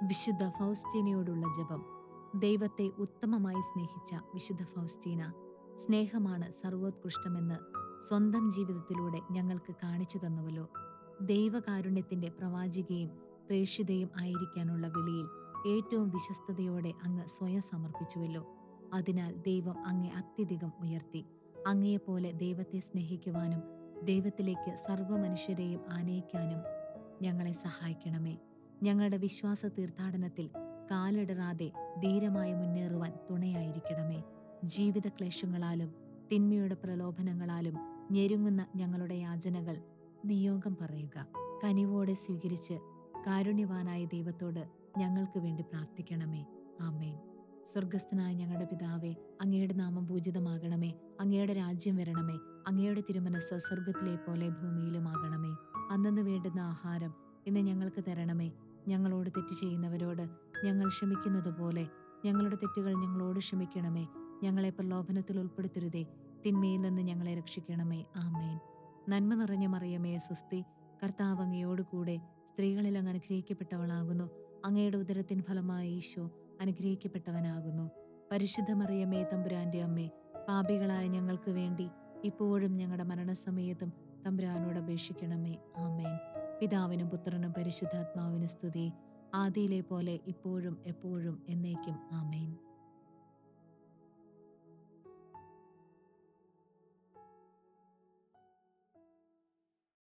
വിശുദ്ധ ഫൗസ്റ്റീനയോടുള്ള ജപം ദൈവത്തെ ഉത്തമമായി സ്നേഹിച്ച വിശുദ്ധ ഫൗസ്റ്റീന സ്നേഹമാണ് സർവോത്കൃഷ്ടമെന്ന് സ്വന്തം ജീവിതത്തിലൂടെ ഞങ്ങൾക്ക് കാണിച്ചു തന്നുവല്ലോ ദൈവകാരുണ്യത്തിന്റെ പ്രവാചികയും പ്രേക്ഷിതയും ആയിരിക്കാനുള്ള വിളിയിൽ ഏറ്റവും വിശ്വസ്തയോടെ അങ്ങ് സ്വയം സമർപ്പിച്ചുവല്ലോ അതിനാൽ ദൈവം അങ്ങെ അത്യധികം ഉയർത്തി അങ്ങയെപ്പോലെ ദൈവത്തെ സ്നേഹിക്കുവാനും ദൈവത്തിലേക്ക് സർവ്വ മനുഷ്യരെയും ആനയിക്കാനും ഞങ്ങളെ സഹായിക്കണമേ ഞങ്ങളുടെ വിശ്വാസ തീർത്ഥാടനത്തിൽ കാലിടറാതെ ധീരമായി മുന്നേറുവാൻ തുണയായിരിക്കണമേ ജീവിത ക്ലേശങ്ങളാലും തിന്മയുടെ പ്രലോഭനങ്ങളാലും ഞെരുങ്ങുന്ന ഞങ്ങളുടെ യാചനകൾ നിയോഗം പറയുക കനിവോടെ സ്വീകരിച്ച് കാരുണ്യവാനായ ദൈവത്തോട് ഞങ്ങൾക്ക് വേണ്ടി പ്രാർത്ഥിക്കണമേ ആമേൻ സ്വർഗസ്ഥനായ ഞങ്ങളുടെ പിതാവേ അങ്ങയുടെ നാമം പൂജിതമാകണമേ അങ്ങയുടെ രാജ്യം വരണമേ അങ്ങയുടെ തിരുമനസ് സ്വർഗത്തിലെ പോലെ ഭൂമിയിലുമാകണമേ അന്നു വേണ്ടുന്ന ആഹാരം ഇന്ന് ഞങ്ങൾക്ക് തരണമേ ഞങ്ങളോട് തെറ്റ് ചെയ്യുന്നവരോട് ഞങ്ങൾ ക്ഷമിക്കുന്നത് പോലെ ഞങ്ങളുടെ തെറ്റുകൾ ഞങ്ങളോട് ക്ഷമിക്കണമേ ഞങ്ങളെ പ്രലോഭനത്തിൽ ഉൾപ്പെടുത്തരുതേ തിന്മയിൽ നിന്ന് ഞങ്ങളെ രക്ഷിക്കണമേ ആമേൻ നന്മ നിറഞ്ഞ മറിയമേ സ്വസ്തി കർത്താവ് അങ്ങയോട് കൂടെ സ്ത്രീകളിൽ അങ്ങ് അനുഗ്രഹിക്കപ്പെട്ടവളാകുന്നു അങ്ങയുടെ ഉദരത്തിൻ ഫലമായ ഈശോ അനുഗ്രഹിക്കപ്പെട്ടവനാകുന്നു പരിശുദ്ധ മറിയമേ തമ്പുരാന്റെ അമ്മേ പാപികളായ ഞങ്ങൾക്ക് വേണ്ടി ഇപ്പോഴും ഞങ്ങളുടെ മരണസമയത്തും തമ്പുരാനോട് അപേക്ഷിക്കണമേ ആമേൻ പിതാവിനും പുത്രനും പരിശുദ്ധാത്മാവിനും സ്തുതി ആദിയിലെ പോലെ ഇപ്പോഴും എപ്പോഴും എന്നേക്കും ആമേൻ